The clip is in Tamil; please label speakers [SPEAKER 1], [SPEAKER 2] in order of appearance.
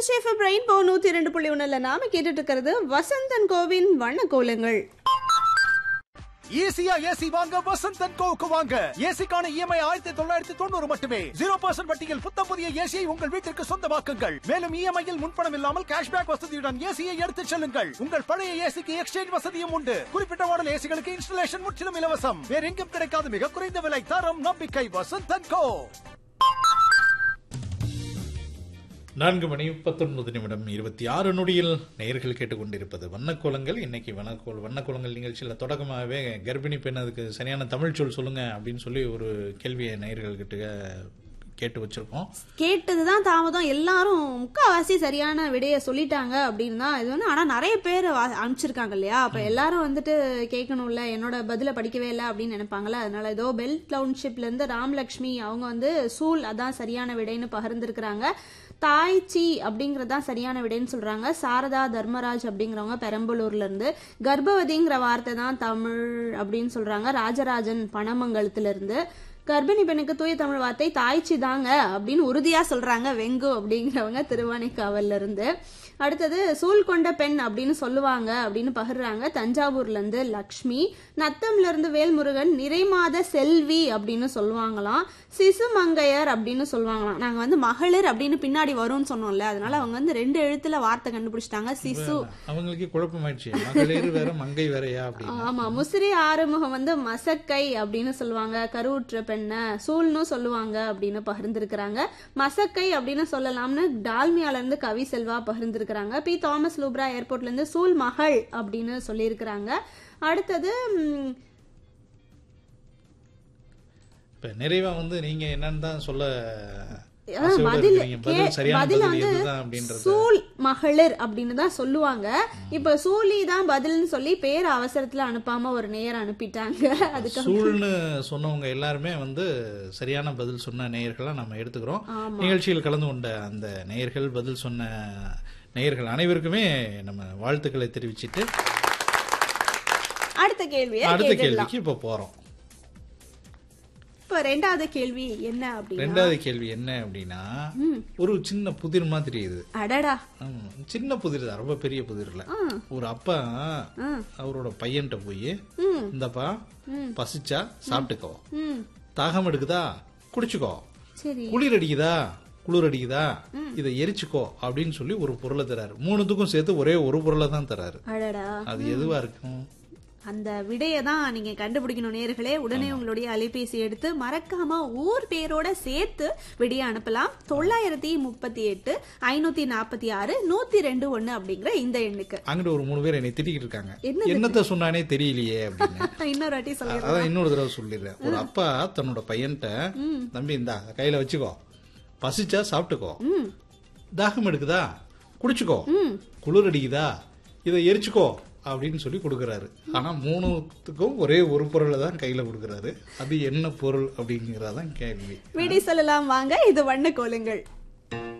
[SPEAKER 1] ஷேஃப் பிரெயின் போ நூத்தி இரண்டு புள்ளி ஒண்ணுல நாம கேட்டுட்டு இருக்கிறது வசந்தன் கோவின் வண்ண கோலங்கள்
[SPEAKER 2] ஈஸியா ஏசி வாங்க வசந்தன் கோவுக்கு வாங்க ஏசிக்கான இஎம்ஐ ஆயிரத்தி தொள்ளாயிரத்தி தொண்ணூறு மட்டுமே ஜீரோ பர்சன்ட் வட்டியில் புத்தம் புதிய ஏசியை உங்கள் வீட்டிற்கு சொந்தமாக்குங்கள் மேலும் இஎம்ஐயில் முன்பணம் இல்லாமல் கேஷ்பேக் வசதியுடன் ஏசியை எடுத்துச் செல்லுங்கள் உங்கள் பழைய ஏசிக்கு எக்ஸ்சேஞ்ச் வசதியும் உண்டு குறிப்பிட்ட மாடல் ஏசிகளுக்கு இன்ஸ்டலேஷன் முற்றிலும் இலவசம் வேற எங்கும் கிடைக்காத மிக குறைந்த விலை தரம் நம்பிக்கை வசந்தன் கோ
[SPEAKER 3] நான்கு மணி பத்தொன்பது நிமிடம் இருபத்தி ஆறு நொடியில் நேயர்கள் கேட்டுக்கொண்டிருப்பது வண்ணக்கோலங்கள் இன்னைக்கு வண்ணக்கோல் வண்ணக்கோலங்கள் நிகழ்ச்சியில் தொடக்கமாகவே கர்ப்பிணி பெண் அதுக்கு சரியான தமிழ் சொல் சொல்லுங்க அப்படின்னு சொல்லி ஒரு கேள்வியை நேயர்கள் கிட்ட கேட்டு வச்சிருக்கோம்
[SPEAKER 1] கேட்டதுதான் தாமதம் எல்லாரும் முக்காவாசி சரியான விடைய சொல்லிட்டாங்க அப்படின்னு தான் இது வந்து ஆனா நிறைய பேர் வா- அனுப்பிச்சிருக்காங்க இல்லையா அப்ப எல்லாரும் வந்துட்டு கேட்கணும்ல என்னோட பதில படிக்கவே இல்லை அப்படின்னு நினைப்பாங்கல்ல அதனால ஏதோ பெல் டவுன்ஷிப்ல இருந்து ராமலட்சுமி அவங்க வந்து சூல் அதான் சரியான விடைன்னு பகிர்ந்திருக்கிறாங்க தாய்ச்சி அப்படிங்கறது தான் சரியான விடைன்னு சொல்றாங்க சாரதா தர்மராஜ் அப்படிங்கிறவங்க பெரம்பலூர்ல இருந்து கர்ப்பவதிங்கிற வார்த்தை தான் தமிழ் அப்படின்னு சொல்றாங்க ராஜராஜன் பனமங்கலத்துல இருந்து கர்ப்பிணி பெண்ணுக்கு தூய தமிழ் வார்த்தை தாய்ச்சி தாங்க அப்படின்னு உறுதியா சொல்றாங்க வெங்கு அப்படிங்கிறவங்க திருவானைக்காவல்ல இருந்து அடுத்தது சூழ் கொண்ட பெண் அப்படின்னு சொல்லுவாங்க அப்படின்னு பகிர்றாங்க தஞ்சாவூர்ல இருந்து லக்ஷ்மி நத்தம்ல இருந்து வேல்முருகன் நிறைமாத செல்வி அப்படின்னு சொல்லுவாங்களாம் சிசு மங்கையர் அப்படின்னு சொல்லுவாங்களாம் நாங்க வந்து மகளிர் அப்படின்னு பின்னாடி வரும்னு சொன்னோம்ல அதனால அவங்க வந்து ரெண்டு எழுத்துல வார்த்தை கண்டுபிடிச்சிட்டாங்க சிசு
[SPEAKER 3] அவங்களுக்கு குழப்பமாயிடுச்சு மகளிர் வேற மங்கை வேறயா அப்படின்னு
[SPEAKER 1] ஆமா முசிறி ஆறுமுகம் வந்து மசக்கை அப்படின்னு சொல்லுவாங்க கருவுற்ற பெண்ண சூழ்னு சொல்லுவாங்க அப்படின்னு பகிர்ந்திருக்கிறாங்க மசக்கை அப்படின்னு சொல்லலாம்னு டால்மியால இருந்து கவி செல்வா பகிர்ந்திருக்கிறாங்க பி தாமஸ் லூப்ரா ஏர்போர்ட்ல இருந்து சூல் மகள் அப்படின்னு சொல்லியிருக்கிறாங்க அடுத்தது ம்,
[SPEAKER 3] இப்ப நிறைவா வந்து நீங்க என்னன்னு தான் சொல்ல
[SPEAKER 1] அஹ்,
[SPEAKER 3] ஆசையோட
[SPEAKER 1] பதில்
[SPEAKER 3] இருக்கிறீங்க. பதில்
[SPEAKER 1] கே-
[SPEAKER 3] சரியான
[SPEAKER 1] பதில்
[SPEAKER 3] பதில்
[SPEAKER 1] வந்து
[SPEAKER 3] எதுதான் அப்படின்றது
[SPEAKER 1] சூல் மகளிர் அப்படின்னு தான் சொல்லுவாங்க இப்ப சூலி தான் பதில்னு சொல்லி பேர் அவசரத்துல அனுப்பாம ஒரு நேரம் அனுப்பிட்டாங்க அதுக்கு
[SPEAKER 3] சூழ்னு சொன்னவங்க எல்லாருமே வந்து சரியான பதில் சொன்ன நேயர்களா நம்ம எடுத்துக்கிறோம் நிகழ்ச்சியில் கலந்து கொண்ட அந்த நேயர்கள் பதில் சொன்ன நேயர்கள் அனைவருக்குமே நம்ம வாழ்த்துக்களை தெரிவிச்சிட்டு
[SPEAKER 1] அடுத்த கேள்வியை
[SPEAKER 3] அடுத்த
[SPEAKER 1] கேட்டுடலாம்
[SPEAKER 3] கேள்விக்கு இப்ப போறோம்
[SPEAKER 1] இப்ப ரெண்டாவது கேள்வி என்ன அப்படின்னா
[SPEAKER 3] ரெண்டாவது கேள்வி என்ன அப்படின்னா ஒரு சின்ன புதிர் மாதிரி இது
[SPEAKER 1] அடடா
[SPEAKER 3] ஆமா, சின்ன புதிர் தான் ரொம்ப பெரிய புதிர் இல்ல
[SPEAKER 1] ஆ.
[SPEAKER 3] ஒரு அப்பா
[SPEAKER 1] ஆ.
[SPEAKER 3] அவரோட பையன்கிட்ட போய்
[SPEAKER 1] ம்.
[SPEAKER 3] இந்தப்பா பசிச்சா சாப்பிட்டுக்கோ
[SPEAKER 1] ம்
[SPEAKER 3] தாகம் எடுக்குதா குடிச்சுக்கோ
[SPEAKER 1] சரி
[SPEAKER 3] குளிர் அடிக்குதா குளிர் அடிக்குதா இதை எரிச்சுக்கோ அப்படின்னு சொல்லி ஒரு பொருளை தராரு மூணுத்துக்கும் சேர்த்து ஒரே ஒரு பொருளை தான் தராரு
[SPEAKER 1] அடடா
[SPEAKER 3] அது எதுவா இருக்கும்
[SPEAKER 1] அந்த விடையை தான் நீங்க கண்டுபிடிக்கணும் நேர்களே உடனே உங்களுடைய அலைபேசி எடுத்து மறக்காம ஊர் பேரோட சேர்த்து விடையை அனுப்பலாம் தொள்ளாயிரத்தி முப்பத்தி எட்டு ஐநூத்தி நாற்பத்தி ஆறு நூத்தி ரெண்டு ஒண்ணு அப்படிங்கிற இந்த எண்ணுக்கு
[SPEAKER 3] அங்கிட்ட ஒரு மூணு பேர் என்னை திட்டிக்கிட்டு இருக்காங்க
[SPEAKER 1] என்னது?
[SPEAKER 3] என்னத்த சொன்னானே தெரியலையே அப்படின்னு
[SPEAKER 1] இன்னொரு வாட்டி சொல்லிடுறேன்
[SPEAKER 3] அதான் இன்னொரு தடவை சொல்லிடுறேன் ஒரு அப்பா தன்னோட பையன்கிட்ட தம்பி இந்தா கையில வச்சுக்கோ பசிச்சா சாப்பிட்டுக்கோ
[SPEAKER 1] ம்
[SPEAKER 3] தாகம் எடுக்குதா குடிச்சுக்கோ குளிர் அடிக்குதா இதை எரிச்சுக்கோ அப்படின்னு சொல்லி கொடுக்கறாரு ஆனா மூணுத்துக்கும் ஒரே ஒரு பொருளை தான் கையில கொடுக்கறாரு அது என்ன பொருள் அப்படிங்கறதான் கேள்வி
[SPEAKER 1] விடை சொல்லலாம் வாங்க இது வண்ண கோலுங்கள்